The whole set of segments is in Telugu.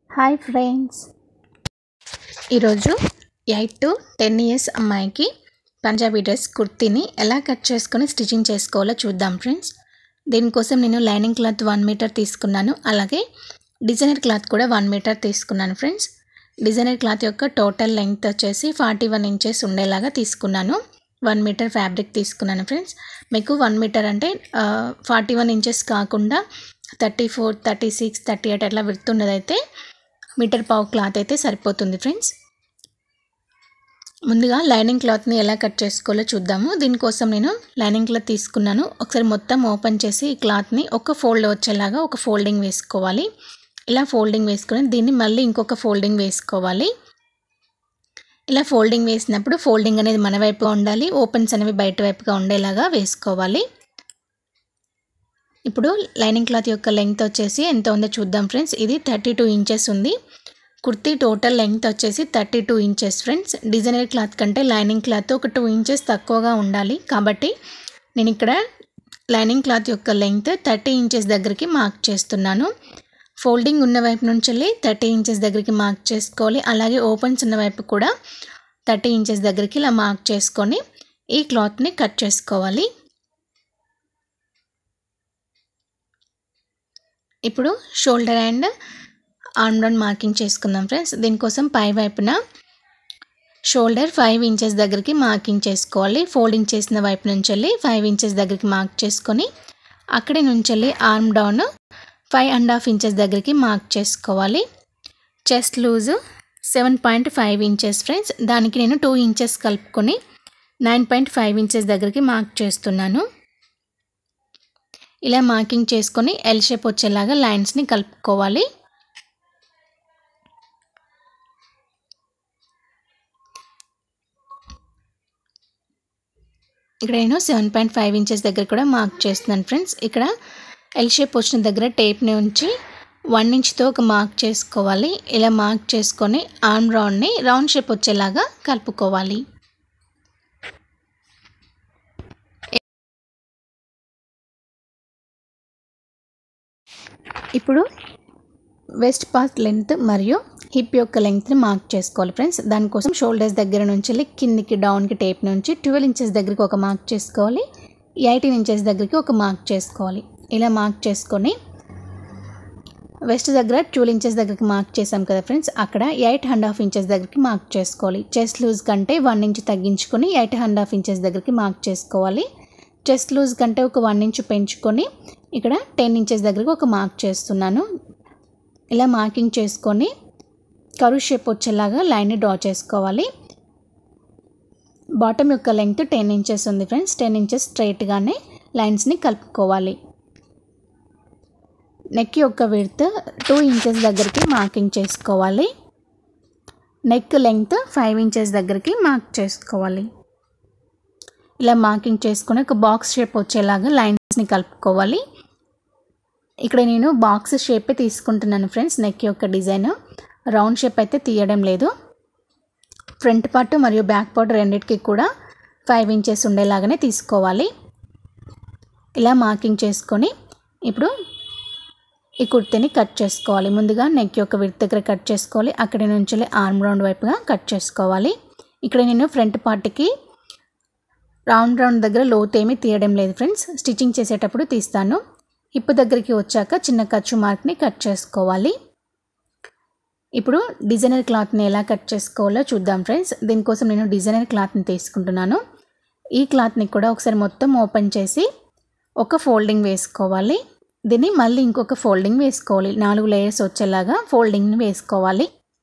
హాయ్ ఫ్రెండ్స్ ఈరోజు ఎయిట్ టు టెన్ ఇయర్స్ అమ్మాయికి పంజాబీ డ్రెస్ కుర్తీని ఎలా కట్ చేసుకొని స్టిచ్చింగ్ చేసుకోవాలో చూద్దాం ఫ్రెండ్స్ దీనికోసం నేను లైనింగ్ క్లాత్ వన్ మీటర్ తీసుకున్నాను అలాగే డిజైనర్ క్లాత్ కూడా వన్ మీటర్ తీసుకున్నాను ఫ్రెండ్స్ డిజైనర్ క్లాత్ యొక్క టోటల్ లెంగ్త్ వచ్చేసి ఫార్టీ వన్ ఇంచెస్ ఉండేలాగా తీసుకున్నాను వన్ మీటర్ ఫ్యాబ్రిక్ తీసుకున్నాను ఫ్రెండ్స్ మీకు వన్ మీటర్ అంటే ఫార్టీ వన్ ఇంచెస్ కాకుండా thirty four thirty six thirty eight అట్లా విడుతున్నదైతే మీటర్ పావు క్లాత్ అయితే సరిపోతుంది ఫ్రెండ్స్ ముందుగా లైనింగ్ క్లాత్ని ఎలా కట్ చేసుకోవాలో చూద్దాము దీనికోసం నేను లైనింగ్ క్లాత్ తీసుకున్నాను ఒకసారి మొత్తం ఓపెన్ చేసి ఈ క్లాత్ని ఒక ఫోల్డ్ వచ్చేలాగా ఒక ఫోల్డింగ్ వేసుకోవాలి ఇలా ఫోల్డింగ్ వేసుకొని దీన్ని మళ్ళీ ఇంకొక ఫోల్డింగ్ వేసుకోవాలి ఇలా ఫోల్డింగ్ వేసినప్పుడు ఫోల్డింగ్ అనేది మన వైపుగా ఉండాలి ఓపెన్స్ అనేవి బయట వైపుగా ఉండేలాగా వేసుకోవాలి ఇప్పుడు లైనింగ్ క్లాత్ యొక్క లెంగ్త్ వచ్చేసి ఎంత ఉందో చూద్దాం ఫ్రెండ్స్ ఇది థర్టీ టూ ఇంచెస్ ఉంది కుర్తీ టోటల్ లెంగ్త్ వచ్చేసి thirty two inches friends designer cloth కంటే లైనింగ్ క్లాత్ ఒక టూ ఇంచెస్ తక్కువగా ఉండాలి కాబట్టి నేను ఇక్కడ లైనింగ్ క్లాత్ యొక్క లెంగ్త్ థర్టీ ఇంచెస్ దగ్గరికి మార్క్ చేస్తున్నాను ఫోల్డింగ్ ఉన్న వైపు నుంచి వెళ్ళి థర్టీ ఇంచెస్ దగ్గరికి మార్క్ చేసుకోవాలి అలాగే ఓపెన్స్ ఉన్న వైపు కూడా థర్టీ ఇంచెస్ దగ్గరికి ఇలా మార్క్ చేసుకొని ఈ క్లాత్ని కట్ చేసుకోవాలి ఇప్పుడు shoulder and arm round marking చేసుకుందాం ఫ్రెండ్స్ దీనికోసం పై వైపున షోల్డర్ ఫైవ్ ఇంచెస్ దగ్గరికి మార్కింగ్ చేసుకోవాలి ఫోల్డింగ్ చేసిన వైపు నుంచి వెళ్ళి ఫైవ్ ఇంచెస్ దగ్గరికి మార్క్ చేసుకొని అక్కడి నుంచి వెళ్ళి arm down five and half inches దగ్గరికి మార్క్ చేసుకోవాలి chest loose seven point five inches friends దానికి నేను టూ ఇంచెస్ కలుపుకొని నైన్ పాయింట్ ఫైవ్ ఇంచెస్ దగ్గరికి మార్క్ చేస్తున్నాను ఇలా మార్కింగ్ చేసుకొని ఎల్ షేప్ వచ్చేలాగా లైన్స్ని కలుపుకోవాలి ఇక్కడ నేను సెవెన్ పాయింట్ ఫైవ్ ఇంచెస్ దగ్గర కూడా మార్క్ చేస్తున్నాను ఫ్రెండ్స్ ఇక్కడ ఎల్ షేప్ వచ్చిన దగ్గర టేప్ని ఉంచి వన్ ఇంచ్తో ఒక మార్క్ చేసుకోవాలి ఇలా మార్క్ చేసుకొని ఆర్మ్ రౌండ్ని రౌండ్ షేప్ వచ్చేలాగా కలుపుకోవాలి ఇప్పుడు వెస్ట్ పార్ట్ లెంత్ మరియు హిప్ యొక్క లెంగ్త్ని మార్క్ చేసుకోవాలి ఫ్రెండ్స్ దానికోసం షోల్డర్స్ దగ్గర నుంచి కిందికి డౌన్కి టేప్ నుంచి ట్వెల్వ్ ఇంచెస్ దగ్గరికి ఒక మార్క్ చేసుకోవాలి ఎయిటీన్ ఇంచెస్ దగ్గరికి ఒక మార్క్ చేసుకోవాలి ఇలా మార్క్ చేసుకొని వెస్ట్ దగ్గర ట్వెల్వ్ ఇంచెస్ దగ్గరికి మార్క్ చేసాం కదా ఫ్రెండ్స్ అక్కడ ఎయిట్ అండ్ హాఫ్ ఇంచెస్ దగ్గరికి మార్క్ చేసుకోవాలి చెస్ట్ లూజ్ కంటే వన్ ఇంచ్ తగ్గించుకొని ఎయిట్ అండ్ హాఫ్ ఇంచెస్ దగ్గరికి మార్క్ చేసుకోవాలి చెస్ట్ లూజ్ కంటే ఒక వన్ ఇంచ్ పెంచుకొని ఇక్కడ టెన్ ఇంచెస్ దగ్గరకు ఒక మార్క్ చేస్తున్నాను ఇలా మార్కింగ్ చేసుకొని కరు షేప్ వచ్చేలాగా లైన్ని డ్రా చేసుకోవాలి బాటమ్ యొక్క లెంగ్త్ టెన్ ఇంచెస్ ఉంది ఫ్రెండ్స్ టెన్ ఇంచెస్ స్ట్రైట్గానే లైన్స్ని కలుపుకోవాలి నెక్ యొక్క విడ్త్ టూ ఇంచెస్ దగ్గరికి మార్కింగ్ చేసుకోవాలి నెక్ లెంగ్త్ ఫైవ్ ఇంచెస్ దగ్గరికి మార్క్ చేసుకోవాలి ఇలా మార్కింగ్ చేసుకొని ఒక బాక్స్ షేప్ వచ్చేలాగా లైన్స్ని కలుపుకోవాలి ఇక్కడ నేను బాక్స్ షేపే తీసుకుంటున్నాను ఫ్రెండ్స్ నెక్ యొక్క డిజైన్ రౌండ్ షేప్ అయితే తీయడం లేదు ఫ్రంట్ పార్ట్ మరియు బ్యాక్ పార్ట్ రెండింటికి కూడా ఫైవ్ ఇంచెస్ ఉండేలాగానే తీసుకోవాలి ఇలా మార్కింగ్ చేసుకొని ఇప్పుడు ఈ కుర్తీని కట్ చేసుకోవాలి ముందుగా నెక్ యొక్క విడత్ దగ్గర కట్ చేసుకోవాలి అక్కడి నుంచి ఆర్మ్ రౌండ్ వైపుగా కట్ చేసుకోవాలి ఇక్కడ నేను ఫ్రంట్ పార్ట్కి రౌండ్ రౌండ్ దగ్గర లోత్ ఏమీ తీయడం లేదు ఫ్రెండ్స్ స్టిచ్చింగ్ చేసేటప్పుడు తీస్తాను హిప్ దగ్గరికి వచ్చాక చిన్న ఖర్చు మార్క్ని కట్ చేసుకోవాలి ఇప్పుడు డిజైనర్ క్లాత్ని ఎలా కట్ చేసుకోవాలో చూద్దాం ఫ్రెండ్స్ దీనికోసం నేను డిజైనర్ క్లాత్ని తీసుకుంటున్నాను ఈ క్లాత్ని కూడా ఒకసారి మొత్తం ఓపెన్ చేసి ఒక ఫోల్డింగ్ వేసుకోవాలి దీన్ని మళ్ళీ ఇంకొక ఫోల్డింగ్ వేసుకోవాలి నాలుగు లేయర్స్ వచ్చేలాగా ఫోల్డింగ్ని వేసుకోవాలి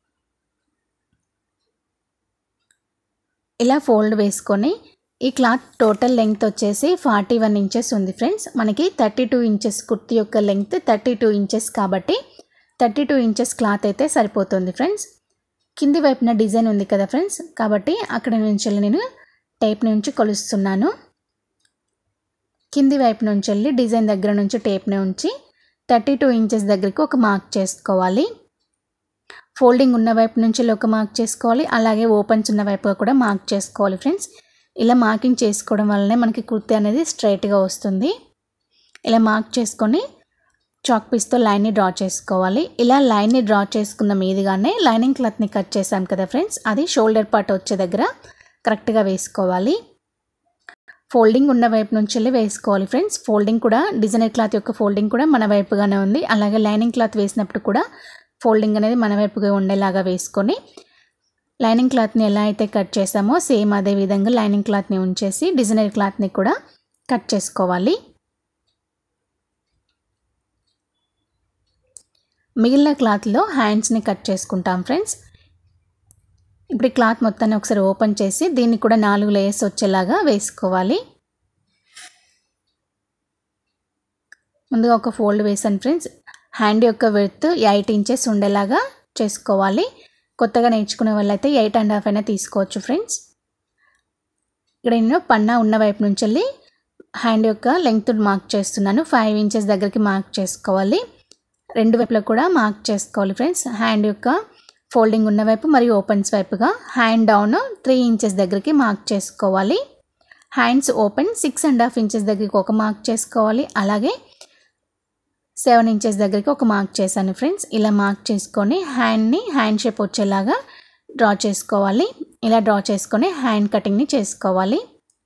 ఇలా ఫోల్డ్ వేసుకొని ఈ క్లాత్ టోటల్ లెంగ్త్ వచ్చేసి ఫార్టీ వన్ ఇంచెస్ ఉంది ఫ్రెండ్స్ మనకి థర్టీ టూ ఇంచెస్ కుర్తీ యొక్క లెంగ్త్ థర్టీ టూ ఇంచెస్ కాబట్టి థర్టీ టూ ఇంచెస్ క్లాత్ అయితే సరిపోతుంది ఫ్రెండ్స్ కింది వైపున డిజైన్ ఉంది కదా ఫ్రెండ్స్ కాబట్టి అక్కడ నుంచి నేను టేప్ నుంచి కొలుస్తున్నాను కింది వైపు నుంచి వెళ్ళి డిజైన్ దగ్గర నుంచి టేప్ని ఉంచి థర్టీ టూ ఇంచెస్ దగ్గరికి ఒక మార్క్ చేసుకోవాలి ఫోల్డింగ్ ఉన్న వైపు నుంచి ఒక మార్క్ చేసుకోవాలి అలాగే ఓపెన్స్ ఉన్న వైపుగా కూడా మార్క్ చేసుకోవాలి ఫ్రెండ్స్ ఇలా మార్కింగ్ చేసుకోవడం వల్లనే మనకి కుర్తీ అనేది స్ట్రైట్గా వస్తుంది ఇలా మార్క్ చేసుకొని చాక్ పీస్తో లైన్ని డ్రా చేసుకోవాలి ఇలా లైన్ని డ్రా చేసుకున్న మీదుగానే లైనింగ్ క్లాత్ని కట్ చేసాం కదా ఫ్రెండ్స్ అది షోల్డర్ పార్ట్ వచ్చే దగ్గర కరెక్ట్గా వేసుకోవాలి ఫోల్డింగ్ ఉన్న వైపు నుంచి వెళ్ళి వేసుకోవాలి ఫ్రెండ్స్ ఫోల్డింగ్ కూడా డిజైనర్ క్లాత్ యొక్క ఫోల్డింగ్ కూడా మన వైపుగానే ఉంది అలాగే లైనింగ్ క్లాత్ వేసినప్పుడు కూడా ఫోల్డింగ్ అనేది మన వైపుగా ఉండేలాగా వేసుకొని లైనింగ్ క్లాత్ని ఎలా అయితే కట్ చేసామో సేమ్ అదే విధంగా లైనింగ్ క్లాత్ని ఉంచేసి డిజైనర్ క్లాత్ని కూడా కట్ చేసుకోవాలి మిగిలిన క్లాత్లో హ్యాండ్స్ని కట్ చేసుకుంటాం ఫ్రెండ్స్ ఇప్పుడు ఈ క్లాత్ మొత్తాన్ని ఒకసారి ఓపెన్ చేసి దీన్ని కూడా నాలుగు లేయర్స్ వచ్చేలాగా వేసుకోవాలి ముందుగా ఒక ఫోల్డ్ వేసాను ఫ్రెండ్స్ హ్యాండ్ యొక్క విడ్త్ ఎయిట్ ఇంచెస్ ఉండేలాగా చేసుకోవాలి కొత్తగా నేర్చుకునే వాళ్ళైతే ఎయిట్ అండ్ హాఫ్ అయినా తీసుకోవచ్చు ఫ్రెండ్స్ ఇక్కడ నేను పన్నా ఉన్న వైపు నుంచి వెళ్ళి హ్యాండ్ యొక్క లెంగ్త్ మార్క్ చేస్తున్నాను ఫైవ్ ఇంచెస్ దగ్గరికి మార్క్ చేసుకోవాలి రెండు వైపులో కూడా మార్క్ చేసుకోవాలి ఫ్రెండ్స్ హ్యాండ్ యొక్క ఫోల్డింగ్ ఉన్న వైపు మరియు ఓపెన్స్ వైపుగా హ్యాండ్ డౌన్ త్రీ ఇంచెస్ దగ్గరికి మార్క్ చేసుకోవాలి hands open six and half inches దగ్గరికి ఒక మార్క్ చేసుకోవాలి అలాగే సెవెన్ ఇంచెస్ దగ్గరికి ఒక మార్క్ చేశాను ఫ్రెండ్స్ ఇలా మార్క్ చేసుకొని హ్యాండ్ని హ్యాండ్ షేప్ వచ్చేలాగా డ్రా చేసుకోవాలి ఇలా డ్రా చేసుకొని హ్యాండ్ కటింగ్ని చేసుకోవాలి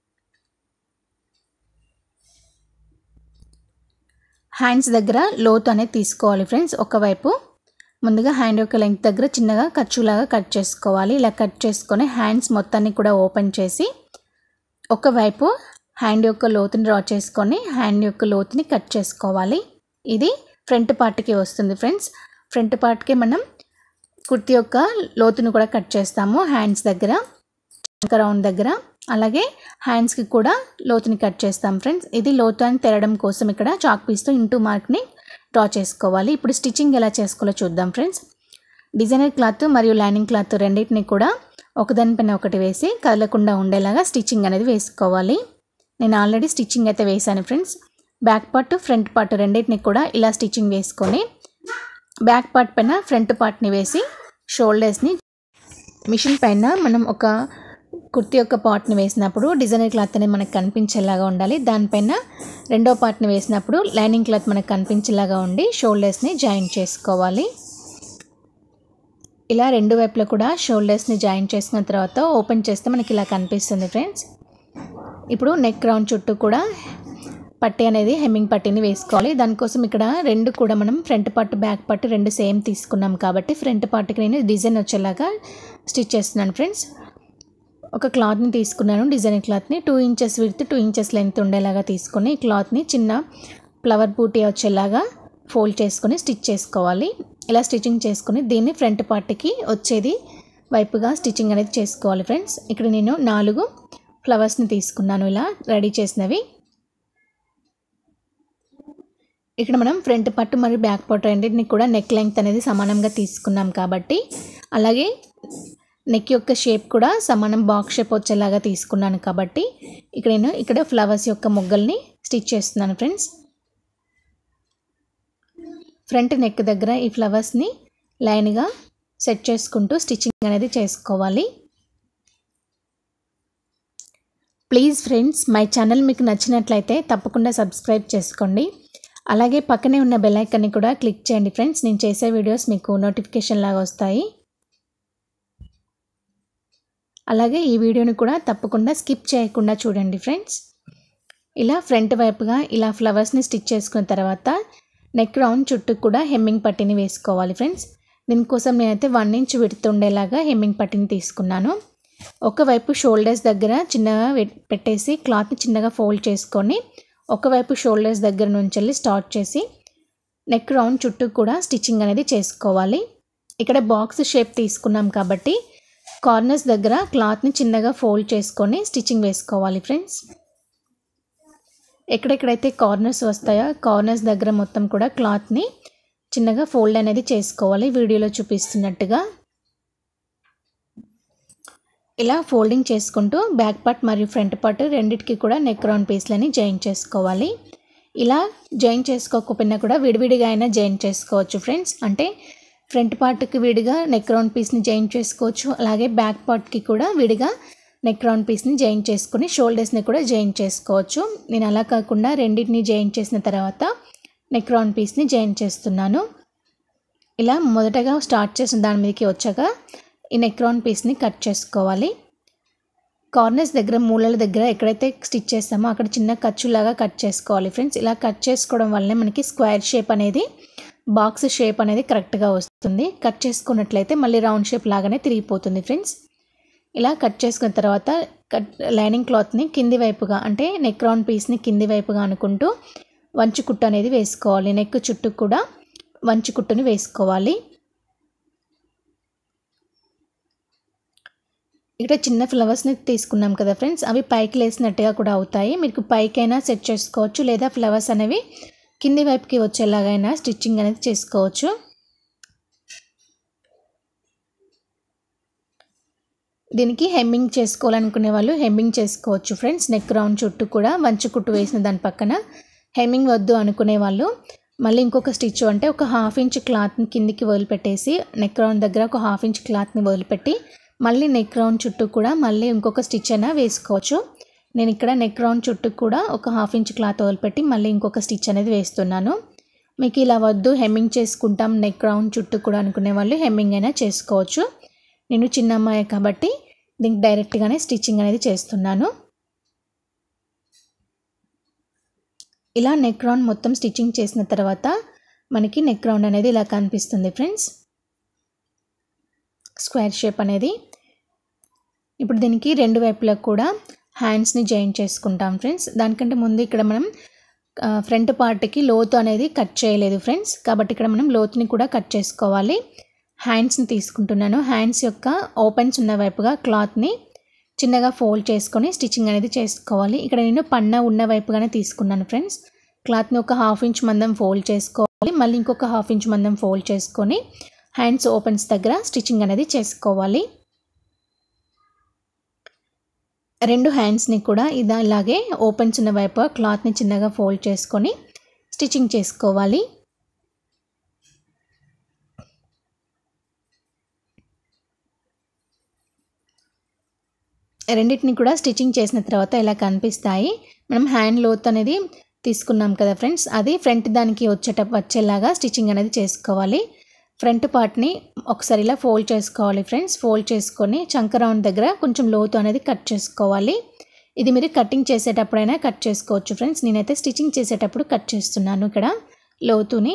హ్యాండ్స్ దగ్గర లోతు అనేది తీసుకోవాలి ఫ్రెండ్స్ ఒకవైపు ముందుగా హ్యాండ్ యొక్క లెంగ్త్ దగ్గర చిన్నగా ఖర్చులాగా కట్ చేసుకోవాలి ఇలా కట్ చేసుకొని హ్యాండ్స్ మొత్తాన్ని కూడా ఓపెన్ చేసి ఒకవైపు హ్యాండ్ యొక్క లోతుని డ్రా చేసుకొని హ్యాండ్ యొక్క లోతుని కట్ చేసుకోవాలి ఇది ఫ్రంట్ పార్ట్కి వస్తుంది ఫ్రెండ్స్ ఫ్రంట్ పార్ట్కి మనం కుర్తి యొక్క లోతుని కూడా కట్ చేస్తాము హ్యాండ్స్ దగ్గర రౌండ్ దగ్గర అలాగే హ్యాండ్స్కి కూడా లోతుని కట్ చేస్తాం ఫ్రెండ్స్ ఇది లోతు అని తెరడం కోసం ఇక్కడ చాక్ పీస్తో ఇంటూ మార్క్ని డ్రా చేసుకోవాలి ఇప్పుడు స్టిచ్చింగ్ ఎలా చేసుకోవాలో చూద్దాం ఫ్రెండ్స్ డిజైనర్ క్లాత్ మరియు లైనింగ్ క్లాత్ రెండింటిని కూడా ఒకదానిపైన ఒకటి వేసి కదలకుండా ఉండేలాగా స్టిచ్చింగ్ అనేది వేసుకోవాలి నేను ఆల్రెడీ స్టిచ్చింగ్ అయితే వేశాను friends back part front part రెండింటిని కూడా ఇలా స్టిచ్చింగ్ వేసుకొని బ్యాక్ పార్ట్ పైన ఫ్రంట్ పార్ట్ని వేసి షోల్డర్స్ని మిషన్ పైన మనం ఒక కుర్తి యొక్క పార్ట్ని వేసినప్పుడు డిజైనర్ క్లాత్ అనేది మనకు కనిపించేలాగా ఉండాలి దానిపైన రెండో పార్ట్ని వేసినప్పుడు లైనింగ్ క్లాత్ మనకు కనిపించేలాగా ఉండి షోల్డర్స్ని జాయిన్ చేసుకోవాలి ఇలా రెండు వైపులో కూడా షోల్డర్స్ని జాయిన్ చేసుకున్న తర్వాత ఓపెన్ చేస్తే మనకి ఇలా కనిపిస్తుంది ఫ్రెండ్స్ ఇప్పుడు నెక్ రౌండ్ చుట్టూ కూడా పట్టి అనేది హెమ్మింగ్ పట్టీని వేసుకోవాలి దానికోసం ఇక్కడ రెండు కూడా మనం ఫ్రంట్ పార్ట్ బ్యాక్ పార్ట్ రెండు సేమ్ తీసుకున్నాం కాబట్టి ఫ్రంట్ పార్ట్కి నేను డిజైన్ వచ్చేలాగా స్టిచ్ చేస్తున్నాను ఫ్రెండ్స్ ఒక క్లాత్ని తీసుకున్నాను డిజైన్ క్లాత్ని two inches width two inches length ఉండేలాగా తీసుకొని ఈ క్లాత్ని చిన్న ఫ్లవర్ బూటీ వచ్చేలాగా ఫోల్డ్ చేసుకొని స్టిచ్ చేసుకోవాలి ఇలా స్టిచ్చింగ్ చేసుకొని దీన్ని ఫ్రంట్ పార్ట్కి వచ్చేది వైపుగా స్టిచ్చింగ్ అనేది చేసుకోవాలి ఫ్రెండ్స్ ఇక్కడ నేను నాలుగు ఫ్లవర్స్ని తీసుకున్నాను ఇలా రెడీ చేసినవి ఇక్కడ మనం ఫ్రంట్ పట్టు మరియు బ్యాక్ పట్టు రెండింటిని కూడా నెక్ లెంగ్త్ అనేది సమానంగా తీసుకున్నాం కాబట్టి అలాగే నెక్ యొక్క షేప్ కూడా సమానం బాక్స్ షేప్ వచ్చేలాగా తీసుకున్నాను కాబట్టి ఇక్కడ నేను ఇక్కడ ఫ్లవర్స్ యొక్క మొగ్గల్ని స్టిచ్ చేస్తున్నాను ఫ్రెండ్స్ ఫ్రంట్ నెక్ దగ్గర ఈ ఫ్లవర్స్ని లైన్గా సెట్ చేసుకుంటూ స్టిచ్చింగ్ అనేది చేసుకోవాలి ప్లీజ్ ఫ్రెండ్స్ మై ఛానల్ మీకు నచ్చినట్లయితే తప్పకుండా సబ్స్క్రైబ్ చేసుకోండి అలాగే పక్కనే ఉన్న బెల్ ఐకాన్ని కూడా క్లిక్ చేయండి ఫ్రెండ్స్ నేను చేసే వీడియోస్ మీకు నోటిఫికేషన్ లాగా వస్తాయి అలాగే ఈ వీడియోని కూడా తప్పకుండా స్కిప్ చేయకుండా చూడండి ఫ్రెండ్స్ ఇలా ఫ్రంట్ వైపుగా ఇలా ఫ్లవర్స్ని స్టిచ్ చేసుకున్న తర్వాత నెక్ రౌండ్ చుట్టూ కూడా హెమ్మింగ్ పట్టీని వేసుకోవాలి ఫ్రెండ్స్ దీనికోసం నేనైతే వన్ ఇంచ్ విడుతుండేలాగా హెమ్మింగ్ పట్టీని తీసుకున్నాను ఒకవైపు షోల్డర్స్ దగ్గర చిన్నగా పెట్టేసి క్లాత్ని చిన్నగా ఫోల్డ్ చేసుకొని ఒకవైపు షోల్డర్స్ దగ్గర నుంచి వెళ్ళి స్టార్ట్ చేసి నెక్ రౌండ్ చుట్టూ కూడా స్టిచ్చింగ్ అనేది చేసుకోవాలి ఇక్కడ బాక్స్ షేప్ తీసుకున్నాం కాబట్టి కార్నర్స్ దగ్గర క్లాత్ని చిన్నగా ఫోల్డ్ చేసుకొని స్టిచ్చింగ్ వేసుకోవాలి ఫ్రెండ్స్ ఎక్కడెక్కడైతే కార్నర్స్ వస్తాయో కార్నర్స్ దగ్గర మొత్తం కూడా క్లాత్ని చిన్నగా ఫోల్డ్ అనేది చేసుకోవాలి వీడియోలో చూపిస్తున్నట్టుగా ఇలా ఫోల్డింగ్ చేసుకుంటూ బ్యాక్ పార్ట్ మరియు ఫ్రంట్ పార్ట్ రెండిటికి కూడా నెక్ రౌండ్ పీస్లని జాయిన్ చేసుకోవాలి ఇలా జాయిన్ చేసుకోకపోయినా కూడా విడివిడిగా అయినా జాయిన్ చేసుకోవచ్చు ఫ్రెండ్స్ అంటే ఫ్రంట్ పార్ట్కి విడిగా నెక్ రౌండ్ పీస్ని జాయిన్ చేసుకోవచ్చు అలాగే బ్యాక్ పార్ట్కి కూడా విడిగా నెక్ రౌండ్ పీస్ని జాయిన్ చేసుకొని షోల్డర్స్ని కూడా జాయిన్ చేసుకోవచ్చు నేను అలా కాకుండా రెండింటిని జాయిన్ చేసిన తర్వాత నెక్ రౌండ్ పీస్ని జాయిన్ చేస్తున్నాను ఇలా మొదటగా స్టార్ట్ చేసిన దాని మీదకి వచ్చాక ఈ నెక్ రౌండ్ పీస్ని కట్ చేసుకోవాలి కార్నర్స్ దగ్గర మూలల దగ్గర ఎక్కడైతే స్టిచ్ చేస్తామో అక్కడ చిన్న ఖర్చులాగా కట్ చేసుకోవాలి ఫ్రెండ్స్ ఇలా కట్ చేసుకోవడం వల్లనే మనకి స్క్వేర్ షేప్ అనేది బాక్స్ షేప్ అనేది కరెక్ట్గా వస్తుంది కట్ చేసుకున్నట్లయితే మళ్ళీ రౌండ్ షేప్ లాగానే తిరిగిపోతుంది ఫ్రెండ్స్ ఇలా కట్ చేసుకున్న తర్వాత కట్ లైనింగ్ క్లాత్ని కింది వైపుగా అంటే నెక్ రౌండ్ పీస్ని కింది వైపుగా అనుకుంటూ వంచి కుట్టు అనేది వేసుకోవాలి నెక్ చుట్టూ కూడా వంచి కుట్టుని వేసుకోవాలి ఇక్కడ చిన్న ఫ్లవర్స్ని తీసుకున్నాం కదా ఫ్రెండ్స్ అవి పైకి లేసినట్టుగా కూడా అవుతాయి మీకు పైకైనా సెట్ చేసుకోవచ్చు లేదా ఫ్లవర్స్ అనేవి కింది వైపుకి వచ్చేలాగైనా స్టిచ్చింగ్ అనేది చేసుకోవచ్చు దీనికి హెమ్మింగ్ చేసుకోవాలనుకునే వాళ్ళు హెమ్మింగ్ చేసుకోవచ్చు ఫ్రెండ్స్ నెక్ రౌండ్ చుట్టూ కూడా వంచు కుట్టు వేసిన దాని పక్కన హెమ్మింగ్ వద్దు అనుకునే వాళ్ళు మళ్ళీ ఇంకొక స్టిచ్ అంటే ఒక హాఫ్ ఇంచ్ క్లాత్ని కిందికి వదిలిపెట్టేసి నెక్ రౌండ్ దగ్గర ఒక హాఫ్ ఇంచ్ క్లాత్ని వదిలిపెట్టి మళ్ళీ నెక్ రౌండ్ చుట్టూ కూడా మళ్ళీ ఇంకొక స్టిచ్ అయినా వేసుకోవచ్చు నేను ఇక్కడ నెక్ రౌండ్ చుట్టూ కూడా ఒక హాఫ్ ఇంచ్ క్లాత్ వదిలిపెట్టి మళ్ళీ ఇంకొక స్టిచ్ అనేది వేస్తున్నాను మీకు ఇలా వద్దు హెమ్మింగ్ చేసుకుంటాం నెక్ రౌండ్ చుట్టూ కూడా అనుకునే వాళ్ళు హెమ్మింగ్ అయినా చేసుకోవచ్చు నేను చిన్న అమ్మాయి కాబట్టి దీనికి డైరెక్ట్గానే స్టిచ్చింగ్ అనేది చేస్తున్నాను ఇలా నెక్ రౌండ్ మొత్తం స్టిచ్చింగ్ చేసిన తర్వాత మనకి నెక్ రౌండ్ అనేది ఇలా కనిపిస్తుంది ఫ్రెండ్స్ స్క్వేర్ షేప్ అనేది ఇప్పుడు దీనికి రెండు వైపులా కూడా హ్యాండ్స్ని జాయిన్ చేసుకుంటాం ఫ్రెండ్స్ దానికంటే ముందు ఇక్కడ మనం ఫ్రంట్ పార్ట్కి లోతు అనేది కట్ చేయలేదు ఫ్రెండ్స్ కాబట్టి ఇక్కడ మనం లోతుని కూడా కట్ చేసుకోవాలి హ్యాండ్స్ని తీసుకుంటున్నాను హ్యాండ్స్ యొక్క ఓపెన్స్ ఉన్న వైపుగా క్లాత్ని చిన్నగా ఫోల్డ్ చేసుకొని స్టిచ్చింగ్ అనేది చేసుకోవాలి ఇక్కడ నేను పన్న ఉన్న వైపుగానే తీసుకున్నాను ఫ్రెండ్స్ క్లాత్ని ఒక హాఫ్ ఇంచ్ మందం ఫోల్డ్ చేసుకోవాలి మళ్ళీ ఇంకొక హాఫ్ ఇంచ్ మందం ఫోల్డ్ చేసుకొని హ్యాండ్స్ ఓపెన్స్ దగ్గర స్టిచ్చింగ్ అనేది చేసుకోవాలి రెండు హ్యాండ్స్ని కూడా ఇదా ఇలాగే ఓపెన్స్ ఉన్న వైపు క్లాత్ని చిన్నగా ఫోల్డ్ చేసుకొని స్టిచ్చింగ్ చేసుకోవాలి రెండింటిని కూడా స్టిచ్చింగ్ చేసిన తర్వాత ఇలా కనిపిస్తాయి మనం హ్యాండ్ లోత్ అనేది తీసుకున్నాం కదా ఫ్రెండ్స్ అది ఫ్రంట్ దానికి వచ్చేట వచ్చేలాగా స్టిచ్చింగ్ అనేది చేసుకోవాలి ఫ్రంట్ పార్ట్ని ఒకసారి ఇలా ఫోల్డ్ చేసుకోవాలి ఫ్రెండ్స్ ఫోల్డ్ చేసుకొని చంక రౌండ్ దగ్గర కొంచెం లోతు అనేది కట్ చేసుకోవాలి ఇది మీరు కటింగ్ చేసేటప్పుడైనా కట్ చేసుకోవచ్చు ఫ్రెండ్స్ నేనైతే స్టిచ్చింగ్ చేసేటప్పుడు కట్ చేస్తున్నాను ఇక్కడ లోతుని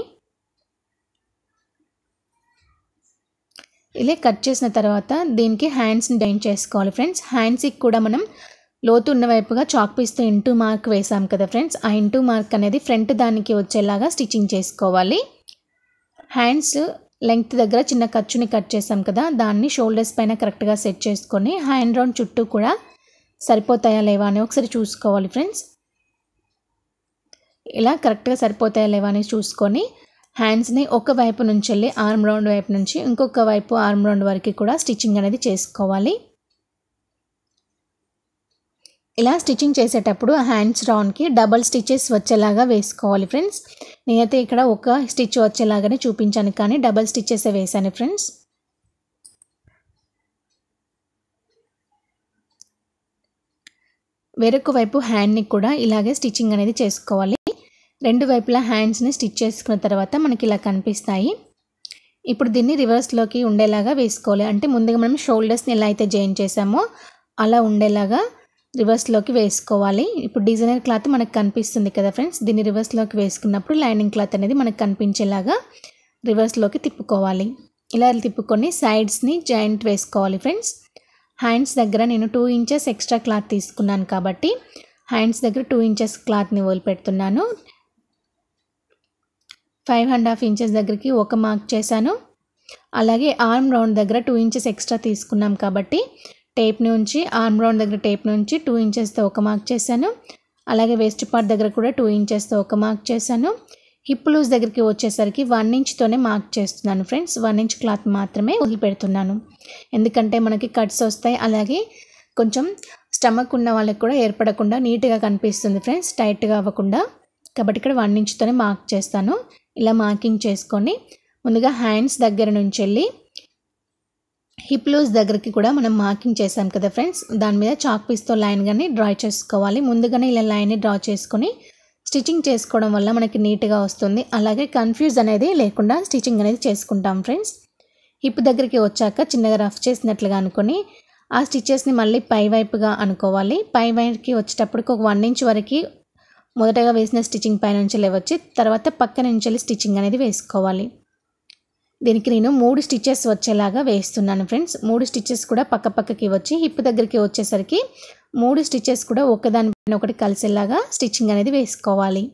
ఇలా కట్ చేసిన తర్వాత దీనికి హ్యాండ్స్ని డైన్ చేసుకోవాలి ఫ్రెండ్స్ హ్యాండ్స్కి కూడా మనం లోతు ఉన్న వైపుగా చాక్ పీస్తో ఇంటూ మార్క్ వేసాం కదా ఫ్రెండ్స్ ఆ ఇంటూ మార్క్ అనేది ఫ్రంట్ దానికి వచ్చేలాగా స్టిచ్చింగ్ చేసుకోవాలి హ్యాండ్స్ లెంగ్త్ దగ్గర చిన్న ఖర్చుని కట్ చేసాం కదా దాన్ని షోల్డర్స్ పైన కరెక్ట్గా సెట్ చేసుకొని హ్యాండ్ రౌండ్ చుట్టూ కూడా సరిపోతాయా లేవా అని ఒకసారి చూసుకోవాలి ఫ్రెండ్స్ ఇలా కరెక్ట్గా సరిపోతాయా లేవా అని చూసుకొని హ్యాండ్స్ని ఒక వైపు నుంచి వెళ్ళి ఆర్మ్ రౌండ్ వైపు నుంచి ఇంకొక వైపు ఆర్మ్ రౌండ్ వరకు కూడా స్టిచ్చింగ్ అనేది చేసుకోవాలి ఇలా స్టిచ్చింగ్ చేసేటప్పుడు హ్యాండ్స్ రౌండ్కి డబల్ స్టిచెస్ వచ్చేలాగా వేసుకోవాలి ఫ్రెండ్స్ నేనైతే ఇక్కడ ఒక స్టిచ్ వచ్చేలాగానే చూపించాను కానీ డబల్ స్టిచెస్ వేసాను ఫ్రెండ్స్ వేరొక వైపు హ్యాండ్ని కూడా ఇలాగే స్టిచ్చింగ్ అనేది చేసుకోవాలి రెండు వైపులా హ్యాండ్స్ని స్టిచ్ చేసుకున్న తర్వాత మనకి ఇలా కనిపిస్తాయి ఇప్పుడు దీన్ని రివర్స్లోకి ఉండేలాగా వేసుకోవాలి అంటే ముందుగా మనం షోల్డర్స్ని ఎలా అయితే జాయిన్ చేసామో అలా ఉండేలాగా రివర్స్లోకి వేసుకోవాలి ఇప్పుడు డిజైనర్ క్లాత్ మనకు కనిపిస్తుంది కదా ఫ్రెండ్స్ దీన్ని రివర్స్లోకి వేసుకున్నప్పుడు లైనింగ్ క్లాత్ అనేది మనకు కనిపించేలాగా రివర్స్లోకి తిప్పుకోవాలి ఇలా తిప్పుకొని సైడ్స్ని జాయింట్ వేసుకోవాలి ఫ్రెండ్స్ హ్యాండ్స్ దగ్గర నేను టూ ఇంచెస్ ఎక్స్ట్రా క్లాత్ తీసుకున్నాను కాబట్టి హ్యాండ్స్ దగ్గర టూ ఇంచెస్ క్లాత్ని వదిలిపెడుతున్నాను ఫైవ్ అండ్ హాఫ్ ఇంచెస్ దగ్గరికి ఒక మార్క్ చేశాను అలాగే ఆర్మ్ రౌండ్ దగ్గర టూ ఇంచెస్ ఎక్స్ట్రా తీసుకున్నాం కాబట్టి టేప్ నుంచి ఆర్మ్ రౌండ్ దగ్గర టేప్ నుంచి టూ ఇంచెస్తో ఒక మార్క్ చేశాను అలాగే వేస్ట్ పార్ట్ దగ్గర కూడా టూ ఇంచెస్తో ఒక మార్క్ చేశాను హిప్ లూజ్ దగ్గరికి వచ్చేసరికి వన్ ఇంచ్తోనే మార్క్ చేస్తున్నాను ఫ్రెండ్స్ వన్ ఇంచ్ క్లాత్ మాత్రమే వదిలిపెడుతున్నాను ఎందుకంటే మనకి కట్స్ వస్తాయి అలాగే కొంచెం స్టమక్ ఉన్న వాళ్ళకి కూడా ఏర్పడకుండా నీట్గా కనిపిస్తుంది ఫ్రెండ్స్ టైట్గా అవ్వకుండా కాబట్టి ఇక్కడ వన్ ఇంచ్తోనే మార్క్ చేస్తాను ఇలా మార్కింగ్ చేసుకొని ముందుగా హ్యాండ్స్ దగ్గర నుంచి వెళ్ళి హిప్ లూజ్ దగ్గరికి కూడా మనం మార్కింగ్ చేసాం కదా ఫ్రెండ్స్ దాని మీద చాక్ పీస్తో లైన్ కానీ డ్రా చేసుకోవాలి ముందుగానే ఇలా లైన్ని డ్రా చేసుకొని స్టిచ్చింగ్ చేసుకోవడం వల్ల మనకి నీట్గా వస్తుంది అలాగే కన్ఫ్యూజ్ అనేది లేకుండా స్టిచ్చింగ్ అనేది చేసుకుంటాం ఫ్రెండ్స్ హిప్ దగ్గరికి వచ్చాక చిన్నగా రఫ్ చేసినట్లుగా అనుకొని ఆ స్టిచ్చెస్ని మళ్ళీ పై వైపుగా అనుకోవాలి పై వైపుకి వచ్చేటప్పటికి ఒక వన్ ఇంచ్ వరకు మొదటగా వేసిన స్టిచ్చింగ్ పై నుంచి లేవచ్చి తర్వాత పక్క నుంచి వెళ్ళి స్టిచ్చింగ్ అనేది వేసుకోవాలి దీనికి నేను మూడు స్టిచ్చెస్ వచ్చేలాగా వేస్తున్నాను ఫ్రెండ్స్ మూడు స్టిచ్చెస్ కూడా పక్క పక్కకి వచ్చి హిప్ దగ్గరికి వచ్చేసరికి మూడు స్టిచ్చెస్ కూడా ఒకదానిపైన ఒకటి కలిసేలాగా స్టిచ్చింగ్ అనేది వేసుకోవాలి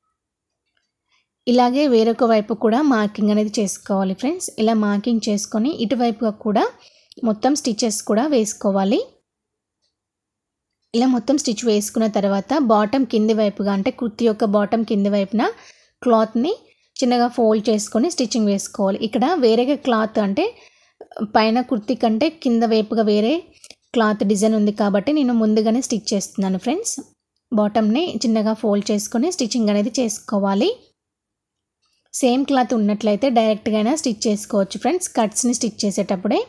ఇలాగే వేరొక వైపు కూడా మార్కింగ్ అనేది చేసుకోవాలి ఫ్రెండ్స్ ఇలా మార్కింగ్ చేసుకొని ఇటువైపుగా కూడా మొత్తం స్టిచ్చెస్ కూడా వేసుకోవాలి ఇలా మొత్తం స్టిచ్ వేసుకున్న తర్వాత బాటమ్ కింది వైపుగా అంటే కుర్తి యొక్క బాటమ్ కింది వైపున క్లాత్ని చిన్నగా ఫోల్డ్ చేసుకొని స్టిచ్చింగ్ వేసుకోవాలి ఇక్కడ వేరేగా క్లాత్ అంటే పైన కుర్తి కంటే కింద వైపుగా వేరే క్లాత్ డిజైన్ ఉంది కాబట్టి నేను ముందుగానే స్టిచ్ చేస్తున్నాను ఫ్రెండ్స్ బాటమ్ని చిన్నగా ఫోల్డ్ చేసుకొని స్టిచ్చింగ్ అనేది చేసుకోవాలి సేమ్ క్లాత్ ఉన్నట్లయితే డైరెక్ట్గా అయినా స్టిచ్ చేసుకోవచ్చు ఫ్రెండ్స్ కట్స్ని స్టిచ్ చేసేటప్పుడే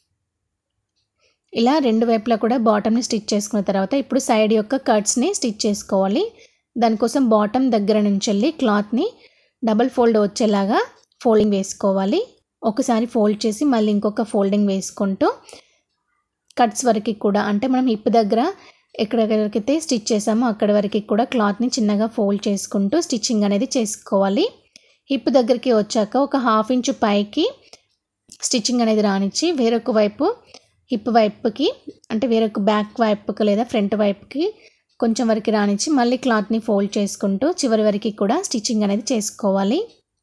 ఇలా రెండు వైపులా కూడా బాటమ్ని స్టిచ్ చేసుకున్న తర్వాత ఇప్పుడు సైడ్ యొక్క కట్స్ని స్టిచ్ చేసుకోవాలి దానికోసం బాటమ్ దగ్గర నుంచి వెళ్ళి క్లాత్ని డబల్ ఫోల్డ్ వచ్చేలాగా ఫోల్డింగ్ వేసుకోవాలి ఒకసారి ఫోల్డ్ చేసి మళ్ళీ ఇంకొక ఫోల్డింగ్ వేసుకుంటూ కట్స్ వరకు కూడా అంటే మనం హిప్ దగ్గర ఎక్కడెక్కడికైతే స్టిచ్ చేసామో అక్కడి వరకు కూడా క్లాత్ని చిన్నగా ఫోల్డ్ చేసుకుంటూ స్టిచ్చింగ్ అనేది చేసుకోవాలి హిప్ దగ్గరికి వచ్చాక ఒక హాఫ్ ఇంచ్ పైకి స్టిచ్చింగ్ అనేది రానిచ్చి వేరొక వైపు హిప్ వైపుకి అంటే వేరొక బ్యాక్ వైపుకి లేదా ఫ్రంట్ వైపుకి కొంచెం వరకు రానిచ్చి మళ్ళీ క్లాత్ని ఫోల్డ్ చేసుకుంటూ చివరి వరకు కూడా స్టిచ్చింగ్ అనేది చేసుకోవాలి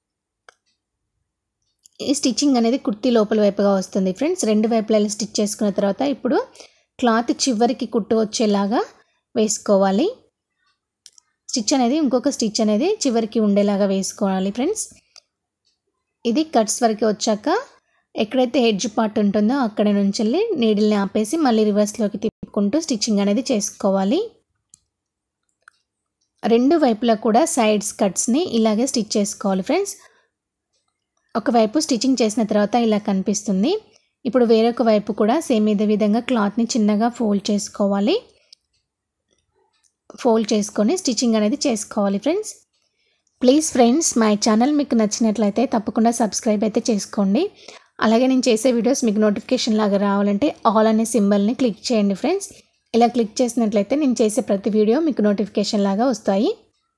ఈ స్టిచ్చింగ్ అనేది కుర్తీ లోపల వైపుగా వస్తుంది ఫ్రెండ్స్ రెండు వైపులా స్టిచ్ చేసుకున్న తర్వాత ఇప్పుడు క్లాత్ చివరికి కుట్టు వచ్చేలాగా వేసుకోవాలి స్టిచ్ అనేది ఇంకొక స్టిచ్ అనేది చివరికి ఉండేలాగా వేసుకోవాలి ఫ్రెండ్స్ ఇది కట్స్ వరకు వచ్చాక ఎక్కడైతే హెడ్జ్ పార్ట్ ఉంటుందో అక్కడ నుంచి వెళ్ళి నీడిల్ని ఆపేసి మళ్ళీ రివర్స్లోకి తిప్పుకుంటూ స్టిచ్చింగ్ అనేది చేసుకోవాలి రెండు వైపులా కూడా సైడ్స్ కట్స్ని ఇలాగే స్టిచ్ చేసుకోవాలి ఫ్రెండ్స్ ఒకవైపు స్టిచ్చింగ్ చేసిన తర్వాత ఇలా కనిపిస్తుంది ఇప్పుడు వేరొక వైపు కూడా సేమ్ ఇదే విధంగా క్లాత్ని చిన్నగా ఫోల్డ్ చేసుకోవాలి ఫోల్డ్ చేసుకొని స్టిచ్చింగ్ అనేది చేసుకోవాలి friends please friends my channel మీకు నచ్చినట్లయితే తప్పకుండా సబ్స్క్రైబ్ అయితే చేసుకోండి అలాగే నేను చేసే వీడియోస్ మీకు నోటిఫికేషన్ లాగా రావాలంటే ఆల్ అనే సింబల్ని క్లిక్ చేయండి ఫ్రెండ్స్ ఇలా క్లిక్ చేసినట్లయితే నేను చేసే ప్రతి వీడియో మీకు నోటిఫికేషన్ లాగా వస్తాయి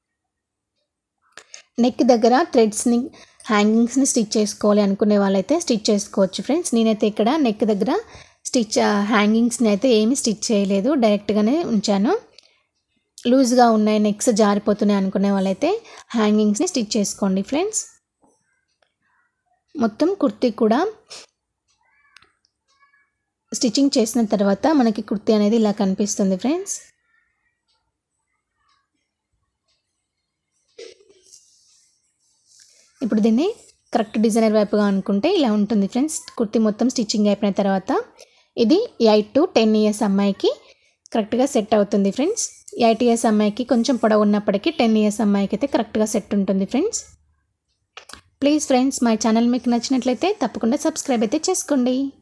నెక్ దగ్గర థ్రెడ్స్ని హ్యాంగింగ్స్ని స్టిచ్ చేసుకోవాలి అనుకునే వాళ్ళైతే స్టిచ్ చేసుకోవచ్చు ఫ్రెండ్స్ నేనైతే ఇక్కడ నెక్ దగ్గర స్టిచ్ హ్యాంగింగ్స్ని అయితే ఏమీ స్టిచ్ చేయలేదు డైరెక్ట్గానే ఉంచాను లూజ్గా ఉన్నాయి నెక్స్ జారిపోతున్నాయి అనుకునే వాళ్ళైతే హ్యాంగింగ్స్ని స్టిచ్ చేసుకోండి ఫ్రెండ్స్ మొత్తం కుర్తీ కూడా స్టిచ్చింగ్ చేసిన తర్వాత మనకి కుర్తీ అనేది ఇలా కనిపిస్తుంది ఫ్రెండ్స్ ఇప్పుడు దీన్ని కరెక్ట్ డిజైనర్ వైపుగా అనుకుంటే ఇలా ఉంటుంది ఫ్రెండ్స్ కుర్తీ మొత్తం స్టిచ్చింగ్ అయిపోయిన తర్వాత ఇది ఎయిట్ టు టెన్ ఇయర్స్ అమ్మాయికి కరెక్ట్గా సెట్ అవుతుంది ఫ్రెండ్స్ ఎయిట్ ఇయర్స్ అమ్మాయికి కొంచెం పొడవు ఉన్నప్పటికీ టెన్ ఇయర్స్ అమ్మాయికి అయితే కరెక్ట్గా సెట్ ఉంటుంది friends please friends my channel మీకు నచ్చినట్లయితే తప్పకుండా సబ్స్క్రైబ్ అయితే చేసుకోండి